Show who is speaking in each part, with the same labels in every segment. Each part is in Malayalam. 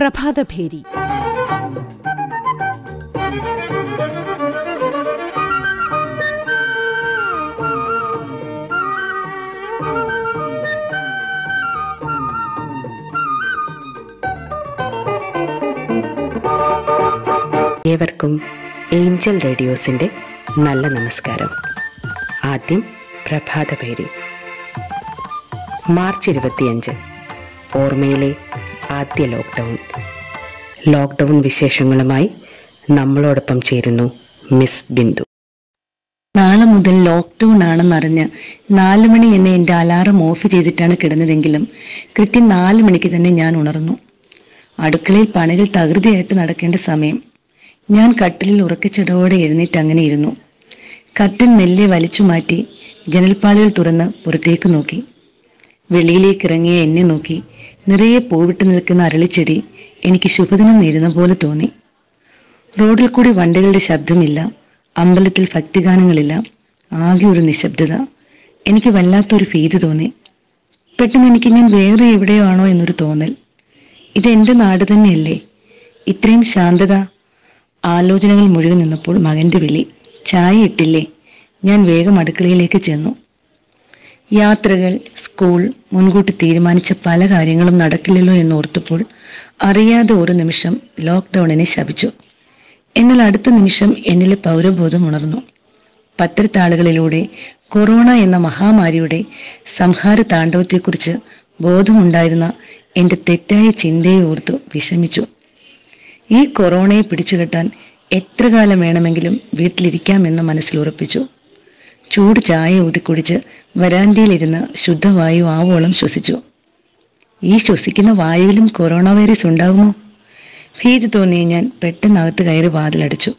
Speaker 1: പ്രഭാതഭേരി
Speaker 2: ഏവർക്കും ഏഞ്ചൽ റേഡിയോസിൻ്റെ നല്ല നമസ്കാരം ആദ്യം പ്രഭാതപേരി മാർച്ച് ഇരുപത്തിയഞ്ച് ഓർമ്മയിലെ ആദ്യ ലോക്ക്ഡൗൺ ലോക്ക്ഡൗൺ വിശേഷങ്ങളുമായി നമ്മളോടൊപ്പം ചേരുന്നു മിസ് ബിന്ദു
Speaker 3: നാളെ മുതൽ ലോക്ക്ഡൌൺ ആണെന്നറിഞ്ഞ് നാല് മണി എന്നെ എൻ്റെ അലാറം ഓഫ് ചെയ്തിട്ടാണ് കിടന്നതെങ്കിലും കൃത്യം നാല് മണിക്ക് തന്നെ ഞാൻ ഉണർന്നു അടുക്കളയിൽ പണികൾ തകൃതിയായിട്ട് നടക്കേണ്ട സമയം ഞാൻ കട്ടിലിൽ ഉറക്കച്ചടവോടെ എഴുന്നേറ്റ് അങ്ങനെ ഇരുന്നു കർട്ടൻ മെല്ലെ വലിച്ചു മാറ്റി ജനൽപ്പാളികൾ തുറന്ന് പുറത്തേക്ക് നോക്കി വെളിയിലേക്ക് ഇറങ്ങിയ എന്നെ നോക്കി നിറയെ പൂവിട്ട് നിൽക്കുന്ന അരളിച്ചെടി എനിക്ക് ശുഭദിനം നേരുന്ന പോലെ തോന്നി റോഡിൽ കൂടി വണ്ടികളുടെ ശബ്ദമില്ല അമ്പലത്തിൽ ഭക്തിഗാനങ്ങളില്ല ആകെ ഒരു നിശബ്ദത എനിക്ക് വല്ലാത്തൊരു ഭീതി തോന്നി പെട്ടെന്ന് എനിക്ക് ഞാൻ വേറെ എവിടെയോ ആണോ എന്നൊരു തോന്നൽ ഇത് എൻ്റെ നാട് തന്നെയല്ലേ ഇത്രയും ശാന്തത ആലോചനകൾ മുഴുവൻ നിന്നപ്പോൾ മകന്റെ വിളി ചായ ഇട്ടില്ലേ ഞാൻ വേഗം അടുക്കളയിലേക്ക് ചെന്നു യാത്രകൾ സ്കൂൾ മുൻകൂട്ടി തീരുമാനിച്ച പല കാര്യങ്ങളും നടക്കില്ലല്ലോ എന്ന് ഓർത്തപ്പോൾ അറിയാതെ ഒരു നിമിഷം ലോക്ക്ഡൌണിനെ ശപിച്ചു എന്നാൽ അടുത്ത നിമിഷം എന്നിലെ പൗരബോധം ഉണർന്നു പത്രത്താളുകളിലൂടെ കൊറോണ എന്ന മഹാമാരിയുടെ സംഹാര താണ്ഡവത്തെക്കുറിച്ച് ബോധമുണ്ടായിരുന്ന എൻ്റെ തെറ്റായ ചിന്തയെ ഓർത്തു വിഷമിച്ചു ഈ കൊറോണയെ പിടിച്ചുകെട്ടാൻ എത്ര കാലം വേണമെങ്കിലും വീട്ടിലിരിക്കാമെന്ന് മനസ്സിൽ ഉറപ്പിച്ചു ചൂട് ചായ ഊതിക്കുടിച്ച് വരാന്തയിലിരുന്ന് ശുദ്ധവായു ആവോളം ശ്വസിച്ചു ഈ ശ്വസിക്കുന്ന വായുവിലും കൊറോണ വൈറസ് ഉണ്ടാകുമോ ഭീതി തോന്നിയ ഞാൻ പെട്ടെന്നകത്ത് കയറി വാതിലടച്ചു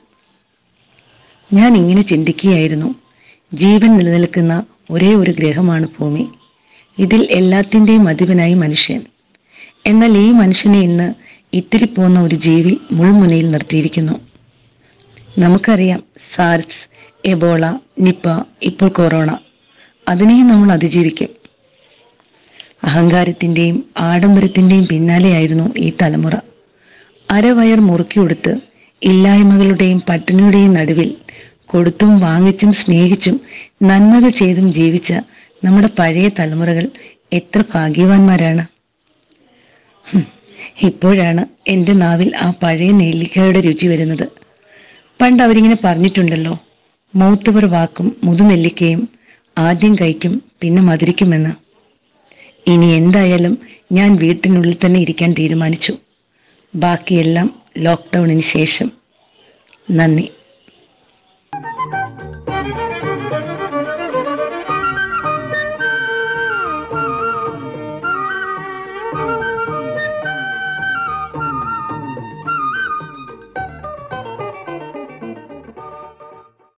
Speaker 3: ഞാൻ ഇങ്ങനെ ചിന്തിക്കുകയായിരുന്നു ജീവൻ നിലനിൽക്കുന്ന ഒരേ ഒരു ഗ്രഹമാണ് ഭൂമി ഇതിൽ എല്ലാത്തിൻ്റെയും അധിപനായി മനുഷ്യൻ എന്നാൽ ഈ മനുഷ്യനെ ഇന്ന് ഇത്തിരി പോന്ന ഒരു ജീവി മുൾമുനയിൽ നിർത്തിയിരിക്കുന്നു നമുക്കറിയാം സാർസ് എബോള നിപ്പ ഇപ്പോൾ കൊറോണ അതിനെയും നമ്മൾ അതിജീവിക്കും അഹങ്കാരത്തിൻ്റെയും ആഡംബരത്തിൻ്റെയും പിന്നാലെയായിരുന്നു ഈ തലമുറ അരവയർ മുറുക്കിയെടുത്ത് ഇല്ലായ്മകളുടെയും പട്ടിണിയുടെയും നടുവിൽ കൊടുത്തും വാങ്ങിച്ചും സ്നേഹിച്ചും നന്മകൾ ചെയ്തും ജീവിച്ച നമ്മുടെ പഴയ തലമുറകൾ എത്ര ഭാഗ്യവാന്മാരാണ് ഹും, ഇപ്പോഴാണ് എൻ്റെ നാവിൽ ആ പഴയ നെല്ലിക്കയുടെ രുചി വരുന്നത് പണ്ട് അവരിങ്ങനെ പറഞ്ഞിട്ടുണ്ടല്ലോ മൗത്തവർ വാക്കും മുതുനെല്ലിക്കയും ആദ്യം കഴിക്കും പിന്നെ മധുരിക്കുമെന്ന് ഇനി എന്തായാലും ഞാൻ വീട്ടിനുള്ളിൽ തന്നെ ഇരിക്കാൻ തീരുമാനിച്ചു ബാക്കിയെല്ലാം ലോക്ക്ഡൗണിന് ശേഷം നന്ദി